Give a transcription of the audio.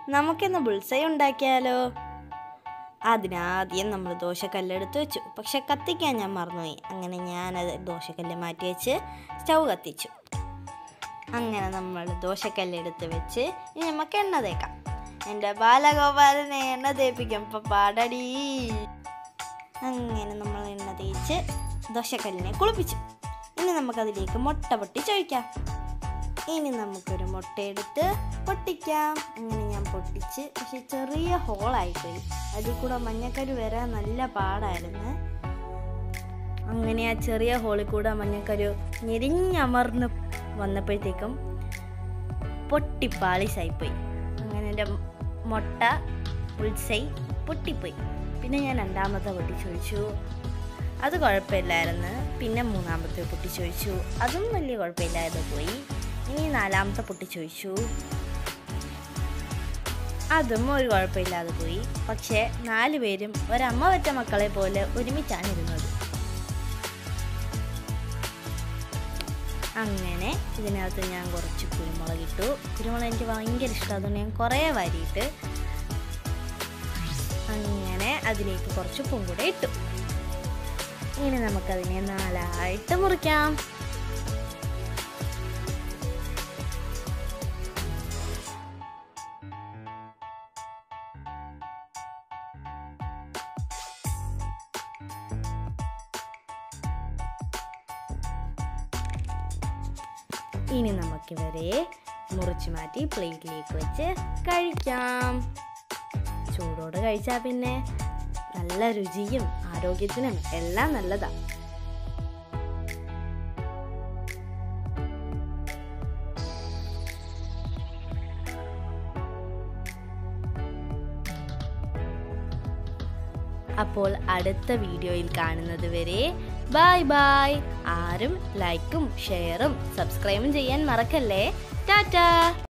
നമുക്കിന്ന് ബുൾസൈ ഉണ്ടാക്കിയാലോ അതിനാദ്യം നമ്മൾ ദോശക്കല്ലെടുത്ത് വെച്ചു പക്ഷെ കത്തിക്കാൻ ഞാൻ മറന്നുപോയി അങ്ങനെ ഞാനത് ദോശക്കല്ല് മാറ്റി വെച്ച് സ്റ്റൗ കത്തിച്ചു അങ്ങനെ നമ്മൾ ദോശക്കല്ലെടുത്ത് വെച്ച് ഇനി നമുക്ക് എണ്ണ തേക്കാം എൻ്റെ ബാലഗോപാലനെ എണ്ണ തേപ്പിക്കും ഇപ്പം പാടടി അങ്ങനെ നമ്മൾ എണ്ണ തേച്ച് ദോശക്കല്ലിനെ കുളിപ്പിച്ചു ഇനി നമുക്കതിലേക്ക് മുട്ട പൊട്ടിച്ചൊഴിക്കാം ഇനി നമുക്കൊരു മുട്ടയെടുത്ത് പൊട്ടിക്കാം അങ്ങനെ ഞാൻ പൊട്ടിച്ച് പക്ഷെ ചെറിയ ഹോളായിപ്പോയി അതിൽ കൂടെ മഞ്ഞക്കരു വരാൻ നല്ല പാടായിരുന്നു അങ്ങനെ ആ ചെറിയ ഹോളിൽ കൂടെ മഞ്ഞക്കരു ഞെരിഞ്ഞമർന്ന് വന്നപ്പോഴത്തേക്കും പൊട്ടിപ്പാളിസായിപ്പോയി അങ്ങനെ എൻ്റെ മുട്ട ഉൾസൈ പൊട്ടിപ്പോയി പിന്നെ ഞാൻ രണ്ടാമത്തെ പൊട്ടിച്ചൊഴിച്ചു അത് കുഴപ്പമില്ലായിരുന്നു പിന്നെ മൂന്നാമത്തെ പൊട്ടിച്ചൊഴിച്ചു അതും വലിയ കുഴപ്പമില്ലാതെ പോയി ഇനി നാലാമത്തെ പൊട്ടിച്ചൊഴിച്ചു അതും ഒരു കുഴപ്പമില്ലാതെ പോയി പക്ഷേ നാല് പേരും ഒരമ്മ വെച്ച മക്കളെ പോലെ ഒരുമിച്ചാണ് ഇരുന്നത് അങ്ങനെ ഇതിനകത്ത് ഞാൻ കുറച്ച് കുരുമുളക് ഇട്ടു കുരുമുളക് എനിക്ക് ഭയങ്കര ഇഷ്ടം അതുകൊണ്ട് ഞാൻ കുറേ വാരിയിട്ട് അങ്ങനെ അതിലേക്ക് കുറച്ച് ഉപ്പും കൂടെ ഇട്ടു ഇനി നമുക്കതിനെ നാലായിട്ട് മുറിക്കാം ഇനി നമുക്കിവരെ മുറിച്ച് മാറ്റി പ്ലേറ്റിലേക്ക് വെച്ച് കഴിക്കാം ചൂടോടെ കഴിച്ചാൽ പിന്നെ നല്ല രുചിയും ആരോഗ്യത്തിനും എല്ലാം നല്ലതാ അപ്പോൾ അടുത്ത വീഡിയോയിൽ കാണുന്നത് വരെ ബായ് ബായ് ആരും ലൈക്കും ഷെയറും സബ്സ്ക്രൈബും ചെയ്യാൻ മറക്കല്ലേ ടാറ്റാ